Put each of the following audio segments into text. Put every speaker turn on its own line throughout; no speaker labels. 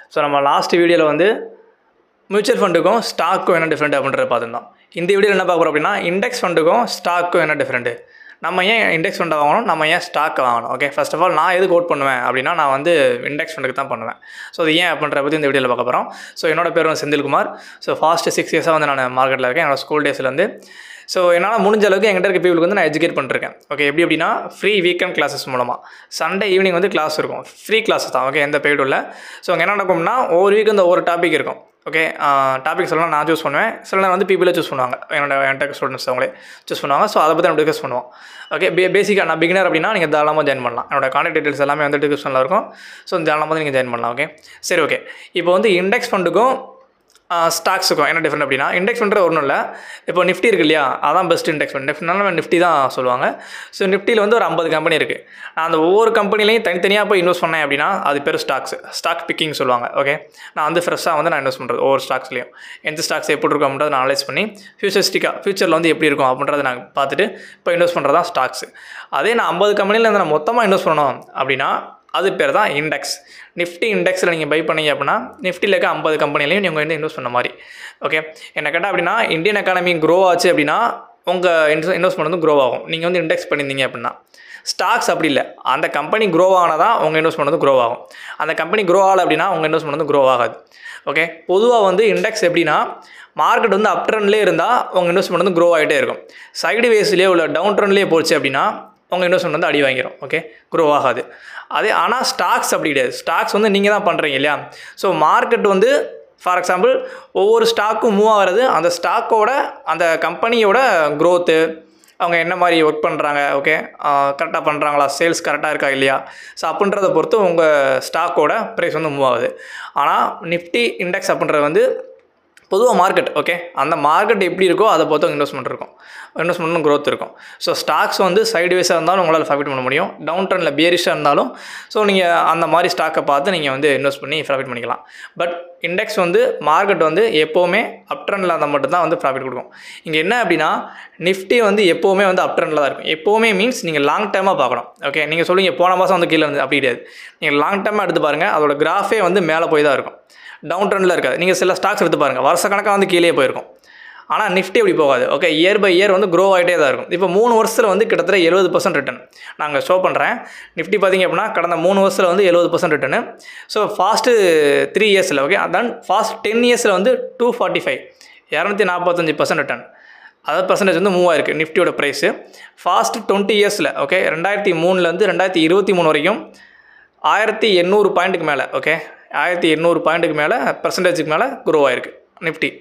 so நம்ம last வீடியோவில் வந்து மியூச்சுவல் ஃபண்டுக்கும் ஸ்டாக்கும் என்ன டிஃப்ரெண்ட் அப்படின்றத பார்த்துருந்தோம் இந்த வீடியோவில் என்ன பார்க்க போகிறோம் அப்படின்னா இண்டெக்ஸ் ஃபண்டுக்கும் ஸ்டாக்கும் என்ன டிஃப்ரெண்ட்டு நம்ம ஏன் இண்டெக்ஸ் ஃபண்டை வாங்கணும் நம்ம ஏன் ஸ்டாக்கை வாங்கணும் ஓகே ஃபர்ஸ்ட் ஆஃப் ஆல் நான் எதுக்கு ஓட் பண்ணுவேன் அப்படின்னா நான் வந்து இண்டெக்ஸ் ஃபண்டுக்கு தான் பண்ணுவேன் ஸோ அது ஏன் அப்படின்ற பற்றி இந்த வீடியோவில் பார்க்க போகிறோம் ஸோ என்னோட பேர் வந்து செந்தில்குமார் ஸோ ஃபாஸ்ட் சிக்ஸ் இயர்ஸாக வந்து நான் மார்க்கெட்டில் இருக்கேன் என்னோட ஸ்கூல் டேஸ்லேருந்து ஸோ என்னால் முடிஞ்ச அளவுக்கு எங்கிட்ட இருக்க பீப்புளுக்கு வந்து நான் எஜுகேட் பண்ணிருக்கேன் ஓகே எப்படி அப்படின்னா ஃப்ரீ வீக்கெண்ட் கிளாஸஸ் மூலமாக சண்டே ஈவினிங் வந்து கிளாஸ் இருக்கும் ஃப்ரீ கிளாஸ் தான் ஓகே எந்த பெய்டும் இல்லை ஸோ அங்கே என்ன நடக்கும்னா ஒவ்வொரு வீக் இந்த ஒரு டாபிக் இருக்கும் ஓகே டாபிக் சொல்லலாம் நான் சூஸ் பண்ணுவேன் சில நேரம் வந்து பீப்புளே சூஸ் பண்ணுவாங்க என்னோட என்டெக் ஸ்டூடெண்ட்ஸ் அவங்களே சூஸ் பண்ணுவாங்க ஸோ அதை பற்றி நம்ம டிஸ்கஸ் பண்ணுவோம் ஓகே பே பேசிக்காக நான் பிகினர் அப்படின்னா நீங்கள் தாராளமாக ஜாயின் பண்ணலாம் என்னோட கான்டாக்ட் டீட்டெயில்ஸ் எல்லாமே வந்து டிஸ்கிரிப்ஷனில் இருக்கும் ஸோ தாராளமாக வந்து நீங்கள் ஜாயின் பண்ணலாம் ஓகே சரி ஓகே இப்போ வந்து இண்டெக்ஸ் ஃபண்டுக்கும் ஸ்டாக்ஸுக்கும் என்ன டிஃப்ரெண்ட் அப்படின்னா இண்டெக்ஸ் ஃபண்டு ஒன்றும் இல்லை இப்போ நிஃப்டி இருக்கு இல்லையா அதான் பெஸ்ட் இண்டெக்ஸ் ஃபண்ட் நிஃப்ட்னால நிஃப்டி தான் சொல்லுவாங்க ஸோ நிஃப்டியில் வந்து ஒரு ஐம்பது கம்பெனி இருக்குது நான் அந்த ஒவ்வொரு கம்பெனிலையும் தனித்தனியாக போய் இன்வெஸ்ட் பண்ணேன் அப்படின்னா அது பேர் ஸ்டாக்ஸ் ஸ்டாக் பிக்கிங் சொல்லுவாங்க ஓகே நான் வந்து ஃப்ரெஷ்ஷாக வந்து நான் இன்வெஸ்ட் பண்ணுறது ஒவ்வொரு ஸ்டாக்ஸ்லையும் எந்த ஸ்டாக்ஸ் எப்படி இருக்கும் அப்படின்றத நான் அனலைஸ் பண்ணி ஃபியூச்சரிஸ்டிக்காக ஃபியூச்சரில் வந்து எப்படி இருக்கும் அப்படின்றத நான் பார்த்துட்டு இப்போ இன்வெஸ்ட் பண்ணுறது தான் ஸ்டாக்ஸ் அதே நான் ஐம்பது கம்பெனியில் வந்து நான் மொத்தமாக இன்வெஸ்ட் பண்ணணும் அப்படின்னா அது பேர் தான் இண்டெக்ஸ் நிஃப்டி இண்டெக்ஸில் நீங்கள் பை பண்ணீங்க அப்படின்னா நிஃப்டியில் இருக்க ஐம்பது கம்பெனிலையும் நீங்கள் வந்து இன்வெஸ்ட் பண்ண மாதிரி ஓகே என்ன கேட்டால் அப்படின்னா இந்தியன் எக்கானமி க்ரோ ஆச்சு அப்படின்னா உங்கள் இன்வெஸ்ட் இன்வெஸ்ட்மெண்ட் வந்து க்ரோ ஆகும் நீங்கள் வந்து இண்டெக்ஸ் பண்ணியிருந்தீங்க அப்படின்னா ஸ்டாக்ஸ் அப்படி இல்லை அந்த கம்பெனி க்ரோ ஆனால் தான் உங்கள் இன்வெஸ்ட்மெண்ட் வந்து க்ரோ ஆகும் அந்த கம்பெனி க்ரோ ஆகலை அப்படின்னா உங்கள் இன்வெஸ்ட்மெண்ட் வந்து க்ரோ ஆகாது ஓகே பொதுவாக வந்து இண்டெக்ஸ் எப்படின்னா மார்க்கெட் வந்து அப் ட்ரெண்ட்லேயே இருந்தால் உங்கள் இன்வெஸ்ட்மெண்ட் வந்து க்ரோ ஆகிட்டே இருக்கும் சைடு வேஸ்லேயே உள்ள டவுன் ட்ரெண்ட்லேயே போச்சு அப்படின்னா உங்கள் இன்வெஸ்ட்மெண்ட் வந்து அடி வாங்கிடும் ஓகே க்ரோ ஆகாது அதே ஆனால் ஸ்டாக்ஸ் அப்படி கிடையாது ஸ்டாக்ஸ் வந்து நீங்கள் தான் பண்ணுறீங்க இல்லையா ஸோ மார்க்கெட் வந்து ஃபார் எக்ஸாம்பிள் ஒவ்வொரு ஸ்டாக்கும் மூவ் ஆகிறது அந்த ஸ்டாக்கோட அந்த கம்பெனியோட க்ரோத்து அவங்க என்ன மாதிரி ஒர்க் பண்ணுறாங்க ஓகே கரெக்டாக பண்ணுறாங்களா சேல்ஸ் கரெக்டாக இருக்கா இல்லையா ஸோ அப்படின்றத பொறுத்து உங்கள் ஸ்டாக்கோட ப்ரைஸ் வந்து மூவ் ஆகுது ஆனால் நிஃப்டி இண்டெக்ஸ் அப்படின்றது வந்து பொதுவாக மார்க்கெட் ஓகே அந்த மார்க்கெட் எப்படி இருக்கோ அதை பொறுத்து இன்வெஸ்ட்மெண்ட் இருக்கும் இன்வெஸ்ட்மெண்ட்டும் க்ரோத் இருக்கும் ஸோ ஸ்டாக்ஸ் வந்து சைடு வேஸாக இருந்தாலும் உங்களால் ப்ராஃபிட் பண்ண முடியும் டவுன் ட்ரெண்டில் பியரிஷாக இருந்தாலும் ஸோ நீங்கள் அந்த மாதிரி ஸ்டாக்கை பார்த்து நீங்கள் வந்து இன்வெஸ்ட் பண்ணி ப்ராஃபிட் பண்ணிக்கலாம் பட் இண்டெக்ஸ் வந்து மார்க்கெட் வந்து எப்போவுமே அப் ட்ரெண்டில் இருந்தால் மட்டும்தான் வந்து ப்ராஃபிட் கொடுக்கும் இங்கே என்ன அப்படின்னா நிஃப்டி வந்து எப்போவுமே வந்து அப் ட்ரெண்டில் தான் இருக்கும் எப்போவுமே மீன்ஸ் நீங்கள் லாங் டேர்மாக பார்க்கணும் ஓகே நீங்கள் சொல்லுவீங்க போன மாதம் வந்து கீழே வந்து அப்படி கிடையாது நீங்கள் லாங் டேர்மாக எடுத்து பாருங்கள் அதோட கிராஃபே வந்து மேலே போய் தான் இருக்கும் டவுன் ட்ரெண்டில் இருக்காது நீங்கள் சில ஸ்டாக்ஸ் எடுத்து பாருங்கள் வருஷ கணக்காக வந்து கீழே போயிருக்கும் ஆனால் நிஃப்டி அப்படி போகாது ஓகே இயர் பை இயர் வந்து க்ரோ ஆகிட்டே தான் இருக்கும் இப்போ மூணு வருஷத்தில் வந்து கிட்டத்தட்ட எழுபது பர்சன்ட் ரிட்டன் நாங்கள் ஷோ பண்ணுறேன் நிஃப்டி பார்த்திங்க அப்படின்னா கடந்த மூணு வருஷத்தில் வந்து எழுபது percent return so past three இயர்ஸில் ஓகே தென் ஃபாஸ்ட் டென் இயர்ஸில் வந்து டூ ஃபார்ட்டி ஃபைவ் இரநூத்தி நாற்பத்தஞ்சு பர்சன்ட் ரிட்டன் அதாவது பர்சன்டேஜ் வந்து மூவ் ஆயிருக்கு நிஃப்டியோட ப்ரைஸு ஃபாஸ்ட் டுவெண்ட்டி இயர்ஸில் ஓகே ரெண்டாயிரத்தி மூணுலேருந்து ரெண்டாயிரத்தி இருபத்தி மூணு வரைக்கும் ஆயிரத்தி எண்ணூறு பாயிண்ட்டுக்கு மேலே ஓகே ஆயிரத்தி எண்ணூறு பாயிண்ட்டுக்கு மேலே பர்சன்டேஜுக்கு மேலே க்ரோ ஆயிருக்கு நிஃப்டி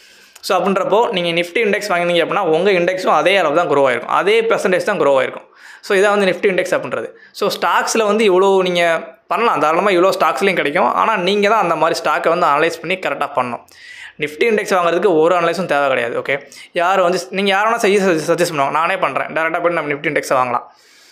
ஸோ அப்படின்றப்போ நீங்கள் நிஃப்டி இண்டெக்ஸ் வாங்கினீங்க அப்படின்னா உங்கள் இண்டெக்ஸும் அதே அளவு தான் க்ரோ ஆயிருக்கும் அதே பர்சன்டேஜ் தான் க்ரோ ஆயிருக்கும் ஸோ இதான் வந்து நிஃப்டி இண்டெக்ஸ் அப்படின்றது ஸோ ஸ்டாக்ஸில் வந்து இவ்வளோ நீங்கள் பண்ணலாம் தாராளமாக இவ்வளோ ஸ்டாக்ஸ்லையும் கிடைக்கும் ஆனால் நீங்கள் தான் அந்த மாதிரி ஸ்டாக்கை வந்து அனலைஸ் பண்ணி கரெக்டாக பண்ணணும் நிஃப்டி இண்டெக்ஸ் வாங்குறதுக்கு ஒரு அனலைஸும் தேவை கிடையாது ஓகே யார் வந்து நீங்கள் யார் வேணால் செய்ய சஜஸ்ட் பண்ணுவாங்க நானே பண்ணுறேன் டேரெக்டாக போய் நம்ம நிஃப்டி இண்டெக்ஸை வாங்கலாம்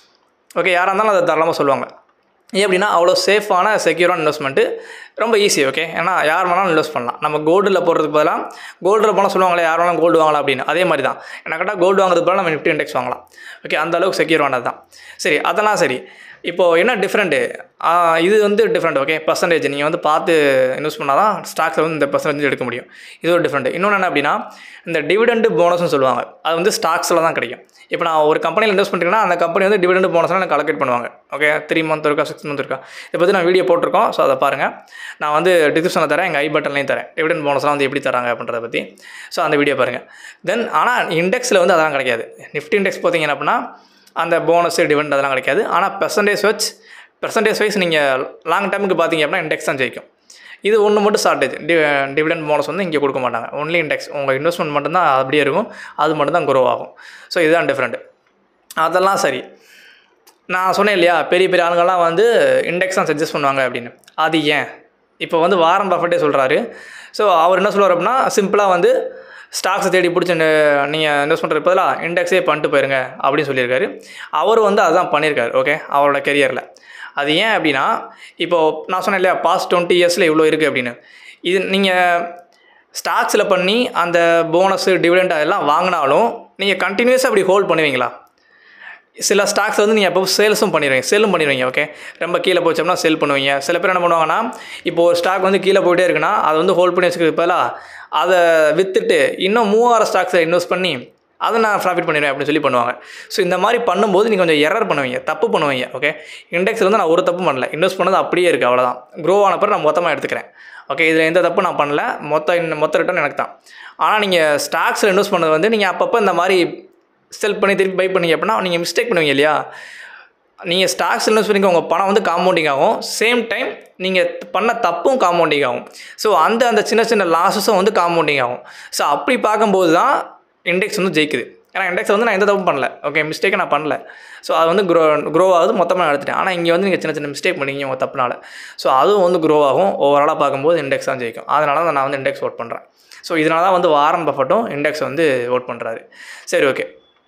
ஓகே யாராக இருந்தாலும் அதை தாராளமாக சொல்லுவாங்க ஏன் அப்படின்னா அவ்வளோ சேஃபான செக்யூரான இன்வெஸ்ட்மெண்ட்டு ரொம்ப ஈஸி ஓகே ஏன்னா யார் வேணாலும் இன்வெஸ்ட் பண்ணலாம் நம்ம கோல்டில் போடுறதுக்கு பதிலாக கோல்டில் போனால் சொல்லுவாங்களே யார் வேணாலும் கோல்டு வாங்கலாம் அப்படின்னு அதே மாதிரி தான் என்ன கேட்டால் கோல்டு வாங்குறது பதிலாக நம்ம நிஃப்டி இண்டெக்ஸ் வாங்கலாம் ஓகே அந்த அளவுக்கு செக்யூரானது தான் சரி அதெல்லாம் சரி இப்போது என்ன டிஃப்ரெண்ட்டு இது வந்து டிஃப்ரெண்ட் ஓகே பர்சன்டேஜ் நீங்கள் வந்து பார்த்து இன்வெஸ்ட் பண்ணால் தான் ஸ்டாக்ஸில் வந்து இந்த பர்சன்டேஜ் எடுக்க முடியும் இது ஒரு டிஃப்ரெண்ட் இன்னொன்று என்ன அப்படின்னா இந்த டிவிடெண்டு போனஸ்னு சொல்லுவாங்க அது வந்து ஸ்டாக்ஸில் தான் கிடைக்கும் இப்போ நான் ஒரு கம்பெனியில் இன்வெஸ்ட் பண்ணுறேன்னா அந்த கம்பெனி வந்து டிவிடெண்ட் போனஸ்லாம் எனக்கு அலோகேட் பண்ணுவாங்க ஓகே த்ரீ மந்த் இருக்கா சிக்ஸ் மந்த் இருக்கா இதை பற்றி நான் வீடியோ போட்டிருக்கோம் ஸோ அதை பாருங்கள் நான் வந்து டிஸ்கிரிப்ஷனில் தரேன் எங்கள் ஐ பட்டன்லையும் தரேன் டிவிடெண்ட் போனஸ்லாம் வந்து எப்படி தராங்க அப்படின்றத பற்றி ஸோ அந்த வீடியோ பாருங்கள் தென் ஆனால் இண்டெக்ஸில் வந்து அதெல்லாம் கிடைக்காது நிஃப்டி இண்டெக்ஸ் பார்த்தீங்கன்னா அப்படின்னா அந்த போனஸ் டிவிடெண்ட் அதெல்லாம் கிடைக்காது ஆனால் பெர்சன்டேஜ் வச்சு பெர்சன்டேஜ் வைஸ் நீங்கள் லாங் டைமுக்கு பார்த்தீங்க அப்படின்னா இண்டெக்ஸ் தான் ஜெயிக்கும் இது ஒன்று மட்டும் ஷார்ட்டேஜ் டி டிவிடெண்ட் போனஸ் வந்து இங்கே கொடுக்க மாட்டாங்க ஒன்லி இண்டெக்ஸ் உங்கள் இன்வெஸ்ட்மெண்ட் மட்டும்தான் அப்படியே இருக்கும் அது மட்டும் தான் க்ரோ ஆகும் ஸோ இதுதான் டிஃப்ரெண்ட் அதெல்லாம் சரி நான் சொன்னேன் இல்லையா பெரிய பெரிய ஆளுங்கள்லாம் வந்து இண்டெக்ஸ் தான் சஜஸ்ட் பண்ணுவாங்க அப்படின்னு அது ஏன் இப்போ வந்து வாரன் பஃபட்டே சொல்கிறாரு ஸோ அவர் என்ன சொல்லுவார் அப்படின்னா சிம்பிளாக வந்து ஸ்டாக்ஸை தேடி பிடிச்சி நீங்கள் இன்வெஸ்ட் பண்ணுறது பதிலாக இண்டெக்ஸே பண்ணிட்டு போயிருங்க அப்படின்னு சொல்லியிருக்காரு அவர் வந்து அதுதான் பண்ணியிருக்காரு ஓகே அவரோட கெரியரில் அது ஏன் அப்படின்னா இப்போது நான் சொன்னேன் இல்லையா பாஸ்ட் டுவெண்ட்டி இயர்ஸில் இவ்வளோ இருக்குது அப்படின்னு இது நீங்கள் ஸ்டாக்ஸில் பண்ணி அந்த போனஸு டிவிடெண்ட் அதெல்லாம் வாங்கினாலும் நீங்கள் கண்டினியூஸாக அப்படி ஹோல்ட் பண்ணுவீங்களா சில ஸ்டாக்ஸ் வந்து நீங்கள் எப்போ சேல்ஸும் பண்ணிடுவீங்க சேலும் பண்ணிடுவீங்க ஓகே ரொம்ப கீழே போச்சோம்னா சேல் பண்ணுவீங்க சில பேர் என்ன பண்ணுவாங்கன்னா இப்போ ஒரு ஸ்டாக் வந்து கீழே போயிட்டே இருக்குன்னா அதை வந்து ஹோல்ட் பண்ணி வச்சுக்கிறது பதிலாக அதை விற்றுட்டு இன்னும் மூவாயிரம் ஸ்டாக்ஸை இன்வெஸ்ட் பண்ணி அதை நான் ப்ராஃபிட் பண்ணிடுவேன் அப்படின்னு சொல்லி பண்ணுவாங்க ஸோ இந்த மாதிரி பண்ணும்போது நீங்கள் கொஞ்சம் எரர் பண்ணுவீங்க தப்பு பண்ணுவீங்க ஓகே இண்டெக்ஸில் வந்து நான் ஒரு தப்பு பண்ணல இன்வெஸ்ட் பண்ணது அப்படியே இருக்குது அவ்வளோதான் க்ரோ ஆன பிறகு நான் மொத்தமாக எடுத்துக்கிறேன் ஓகே இதில் எந்த தப்பு நான் பண்ணல மொத்த இந்த மொத்த ரிட்டர்ன் எனக்கு தான் ஆனால் நீங்கள் ஸ்டாக்ஸில் இன்வெஸ்ட் பண்ணது வந்து நீங்கள் அப்பப்போ இந்த மாதிரி செல் பண்ணி திருப்பி பை பண்ணீங்க அப்படின்னா நீங்கள் மிஸ்டேக் பண்ணுவீங்க இல்லையா நீங்கள் ஸ்டாக்ஸ் இன்வெஸ்ட் பண்ணிக்க உங்கள் பணம் வந்து காம்பவுண்டிங் ஆகும் சேம் டைம் நீங்கள் பண்ண தப்பும் காம்பவுண்டிங் ஆகும் ஸோ அந்த அந்த சின்ன சின்ன லாஸஸும் வந்து காம்பவுண்டிங் ஆகும் ஸோ அப்படி பார்க்கும்போது தான் இண்டெக்ஸ் வந்து ஜெயிக்குது ஏன்னா இண்டெக்ஸ் வந்து நான் எந்த தப்பும் பண்ணல ஓகே மிஸ்டேக்கை நான் பண்ணல ஸோ அது வந்து க்ரோ க்ரோ ஆகுது மொத்தமாக நான் எடுத்துட்டேன் ஆனால் இங்கே வந்து நீங்கள் சின்ன சின்ன மிஸ்டேக் பண்ணீங்க உங்கள் தப்புனால ஸோ அதுவும் வந்து க்ரோ ஆகும் ஓவராலாக பார்க்கும்போது இண்டெக்ஸ் தான் ஜெயிக்கும் அதனால தான் நான் வந்து இண்டெக்ஸ் ஓட் பண்ணுறேன் ஸோ இதனால தான் வந்து வாரன் பஃபட்டும் இண்டெக்ஸ் வந்து ஓட் பண்ணுறாரு சரி ஓகே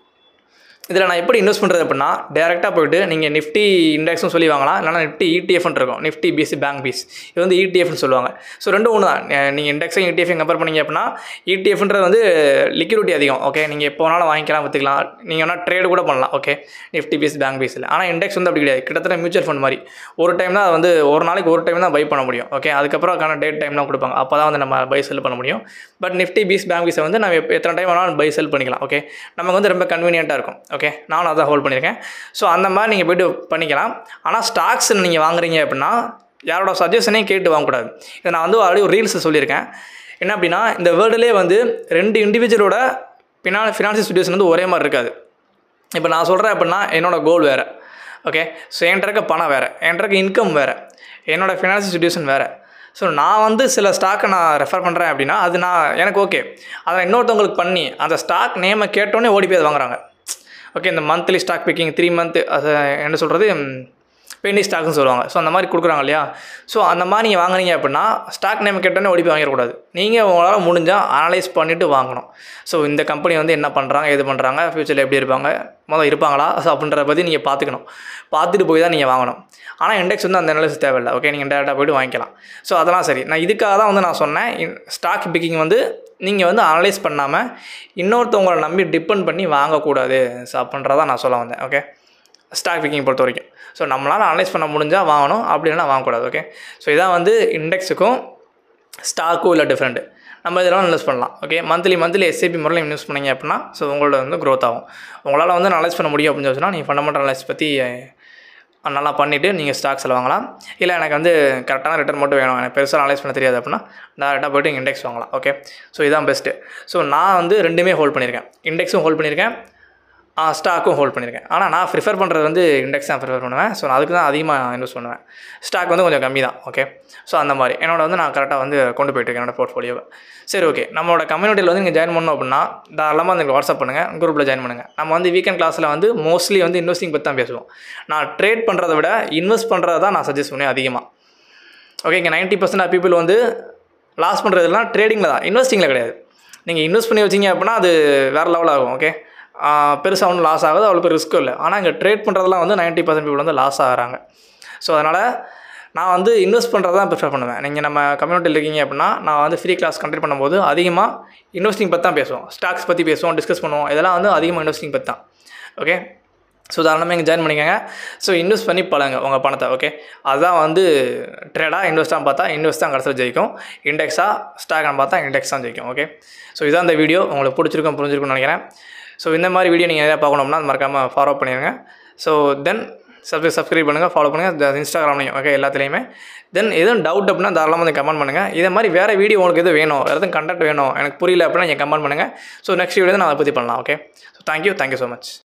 இதில் நான் எப்படி இன்வெஸ்ட் பண்ணுறது அப்படின்னா டேரெக்டாக போயிட்டு நீங்கள் நிஃப்டி இண்டெக்ஸும் சொல்லி வாங்கலாம் இல்லைனா நிஃப்டி இடிஎஃப்னு இருக்கும் நிஃப்டி பிசி பேங்க் பீஸ் இது வந்து இடிஎஃப்னு சொல்லுவாங்க ஸோ ரெண்டும் ஒன்று தான் நீங்கள் இண்டெக்ஸையும் இடிஎஃப் கம்பேர் பண்ணீங்க அப்படின்னா இடிஎஃப்ன்றது வந்து லிக்விடிட்டி அதிகம் ஓகே நீங்கள் எப்போ வேணாலும் வாங்கிக்கலாம் விற்றுக்கலாம் நீங்கள் வேணால் ட்ரேடு கூட பண்ணலாம் ஓகே நிஃப்டி பீஸ் பேங்க் பீஸில் ஆனால் இண்டெக்ஸ் வந்து அப்படி கிடையாது கிட்டத்தட்ட மியூச்சுவல் ஃபண்ட் மாதிரி ஒரு டைம் தான் அது வந்து ஒரு நாளைக்கு ஒரு டைம் தான் பை பண்ண முடியும் ஓகே அதுக்கப்புறம் அதுக்கான டேட் டைம்லாம் கொடுப்பாங்க அப்போ தான் வந்து நம்ம பை செல் பண்ண முடியும் பட் நிஃப்டி பீஸ் பேங்க் பீஸை வந்து நம்ம எப்ப- எத்தனை டைம் வேணாலும் பை செல் பண்ணிக்கலாம் ஓகே நமக்கு வந்து ரொம்ப கன்வீனியண்ட்டாக இருக்கும் ஓகே நானும் அதான் ஹோல்ட் பண்ணியிருக்கேன் ஸோ அந்த மாதிரி நீங்கள் போய்ட்டு பண்ணிக்கலாம் ஆனால் ஸ்டாக்ஸ் நீங்கள் வாங்குறீங்க அப்படின்னா யாரோட சஜஷனையும் கேட்டு வாங்கக்கூடாது இதை நான் வந்து ஆல்ரெடி ஒரு ரீல்ஸ் சொல்லியிருக்கேன் என்ன அப்படின்னா இந்த வேர்ல்டுலேயே வந்து ரெண்டு இண்டிவிஜுவலோட பினா ஃபினான்ஷியல் சுச்சுவேஷன் வந்து ஒரே மாதிரி இருக்காது இப்போ நான் சொல்கிறேன் அப்படின்னா என்னோட கோல் வேறு ஓகே ஸோ என்கிட்ட இருக்க பணம் வேறு என்கிட்ட இருக்க இன்கம் வேறு என்னோட ஃபினான்ஷியல் சுச்சுவேஷன் வேறு ஸோ நான் வந்து சில ஸ்டாக்கை நான் ரெஃபர் பண்ணுறேன் அப்படின்னா அது நான் எனக்கு ஓகே அதை இன்னொருத்தவங்களுக்கு பண்ணி அந்த ஸ்டாக் நேமை கேட்டோன்னே ஓடி போய் அதை வாங்குறாங்க ஓகே இந்த monthly stock picking three month அது என்ன சொல்கிறது பென்னி ஸ்டாக்னு சொல்லுவாங்க ஸோ அந்த மாதிரி கொடுக்குறாங்க இல்லையா ஸோ அந்த மாதிரி நீங்கள் வாங்குனீங்க அப்படின்னா ஸ்டாக் நேம் கேட்டோன்னே ஓடி போய் வாங்கிடக்கூடாது நீங்கள் உங்களால் முடிஞ்சால் அனலைஸ் பண்ணிவிட்டு வாங்கணும் ஸோ இந்த கம்பெனி வந்து என்ன பண்ணுறாங்க எது பண்ணுறாங்க ஃப்யூச்சரில் எப்படி இருப்பாங்க முதல்ல இருப்பாங்களா ஸோ அப்படின்றத பற்றி நீங்கள் பார்த்துக்கணும் பார்த்துட்டு போய் தான் நீங்கள் வாங்கணும் ஆனால் இண்டெக்ஸ் வந்து அந்த அனலைஸ் தேவையில்லை ஓகே நீங்கள் டேரெக்டாக போய்ட்டு வாங்கிக்கலாம் ஸோ அதெல்லாம் சரி நான் இதுக்காக தான் வந்து நான் சொன்னேன் ஸ்டாக் பிக்கிங் வந்து நீங்கள் வந்து அனலைஸ் பண்ணாமல் இன்னொருத்தவங்களை நம்பி டிபெண்ட் பண்ணி வாங்கக்கூடாது ஸோ அப்படின்றதான் நான் சொல்ல வந்தேன் ஓகே ஸ்டாக் பிக்கிங் பொறுத்த வரைக்கும் ஸோ நம்மளால் அனலைஸ் பண்ண முடிஞ்சால் வாங்கணும் அப்படி இல்லைனா வாங்கக்கூடாது ஓகே ஸோ இதான் வந்து இண்டெக்ஸுக்கும் ஸ்டாக்கும் இல்லை டிஃப்ரெண்ட்டு நம்ம இதெல்லாம் இன்வெஸ்ட் பண்ணலாம் ஓகே மந்த்லி மந்த்லி எஸ்ஐபி முறையில் இன்வெஸ்ட் பண்ணீங்க அப்படின்னா ஸோ உங்களோட வந்து க்ரோத் ஆகும் உங்களால் வந்து அனலைஸ் பண்ண முடியும் அப்படின்னு சொன்னால் நீங்கள் ஃபண்டமெண்டல் அனலைஸ் பற்றி அஹ், நல்லா பண்ணிவிட்டு நீங்கள் ஸ்டாக்ஸில் வாங்கலாம் இல்லை எனக்கு வந்து கரெக்டான ரிட்டர்ன் மட்டும் வேணும் எனக்கு பெருசாக அனலைஸ் பண்ண தெரியாது அப்படின்னா டேரெக்டாக போய்ட்டு இண்டெக்ஸ் வாங்கலாம் ஓகே ஸோ இதான் பெஸ்ட்டு ஸோ நான் வந்து ரெண்டுமே ஹோல்ட் பண்ணியிருக்கேன் இண்டெக்ஸும் ஹோல்ட் பண்ணியிருக்கேன் ஸ்டாக்கும் ஹோல்ட் பண்ணியிருக்கேன் ஆனால் நான் ப்ரிஃபர் பண்ணுறது வந்து இண்டெக்ஸ் தான் ப்ரிஃபர் பண்ணுவேன் ஸோ நான் அதுக்கு தான் அதிகமாக இன்வெஸ்ட் பண்ணுவேன் ஸ்டாக் வந்து கொஞ்சம் கம்மி தான் ஓகே ஸோ அந்த மாதிரி என்னோட வந்து நான் கரெக்டாக வந்து கொண்டு போயிட்டு இருக்கேன் என்னோட போர்ட்ஃபோலியோவை சரி ஓகே நம்மளோட கம்யூனிட்டியில் வந்து நீங்கள் ஜாயின் பண்ணணும் அப்படின்னா தாராளமாக வந்து எனக்கு வாட்ஸ்அப் பண்ணுங்கள் குரூப்பில் ஜாயின் பண்ணுங்கள் நம்ம வந்து வீக்கெண்ட் கிளாஸில் வந்து மோஸ்ட்லி வந்து இன்வெஸ்டிங் பற்றி தான் பேசுவோம் நான் ட்ரேட் பண்ணுறதை விட இன்வெஸ்ட் பண்ணுறது தான் நான் சஜஸ்ட் பண்ணுவேன் அதிகமாக ஓகே இங்கே நைன்ட்டி பர்சன்ட் ஆஃப் பீப்புள் வந்து லாஸ் பண்ணுறதுலாம் ட்ரேடிங்கில் தான் இன்வெஸ்டிங்கில் கிடையாது நீங்கள் இன்வெஸ்ட் பண்ணி வச்சீங்க அப்படின்னா அது வேறு லெவல் ஆகும் ஓகே பெருசாக ஒன்றும் லாஸ் ஆகுது அவ்வளோ பெரிய ரிஸ்க்கும் இல்லை ஆனால் இங்கே ட்ரேட் பண்ணுறதுலாம் வந்து நைன்ட்டி பர்சன்ட் பீப்புள் வந்து லாஸ் ஆகிறாங்க ஸோ அதனால் நான் வந்து இன்வெஸ்ட் பண்ணுறது தான் ப்ரிஃபர் பண்ணுவேன் நீங்கள் நம்ம கம்யூனிட்டியில் இருக்கீங்க அப்படின்னா நான் வந்து ஃப்ரீ கிளாஸ் கண்டக்ட் பண்ணும்போது அதிகமாக இன்வெஸ்டிங் பற்றி தான் பேசுவோம் ஸ்டாக்ஸ் பற்றி பேசுவோம் டிஸ்கஸ் பண்ணுவோம் இதெல்லாம் வந்து அதிகமாக இன்வெஸ்டிங் பற்றி தான் ஓகே ஸோ தாராளமாக இங்கே ஜாயின் பண்ணிக்கோங்க ஸோ இன்வெஸ்ட் பண்ணி பழங்க உங்கள் பணத்தை ஓகே அதுதான் வந்து ட்ரேடாக இன்வெஸ்ட்டாக பார்த்தா இன்வெஸ்ட் தான் கடைசியில் ஜெயிக்கும் இண்டெக்ஸாக ஸ்டாக்னு பார்த்தா இண்டெக்ஸ் தான் ஜெயிக்கும் ஓகே ஸோ இதான் இந்த வீடியோ உங்களுக்கு பிடிச்சிருக்கும் புரிஞ்சிருக்கும்னு நினைக்கிறேன் ஸோ இந்த மாதிரி வீடியோ நீங்கள் எதாவது பார்க்கணும்னா மறக்காமல் ஃபாலோ பண்ணிடுங்க ஸோ தென் சப்ஸ்கிரைப் சப்ஸ்கிரைப் பண்ணுங்கள் ஃபாலோ பண்ணுங்கள் இன்ஸ்டாகிராம்லையும் ஓகே எல்லாத்துலேயுமே தென் எதுவும் டவுட் அப்படின்னா தாராளமாக வந்து கமெண்ட் பண்ணுங்கள் இதே மாதிரி வேறு வீடியோ உங்களுக்கு எதுவும் வேணும் வேறு எதுவும் கண்டென்ட் வேணும் எனக்கு புரியல அப்படின்னா நீங்கள் கமெண்ட் பண்ணுங்கள் ஸோ நெக்ஸ்ட் வீடியோ நான் அதை பற்றி பண்ணலாம் okay so thank you thank you so much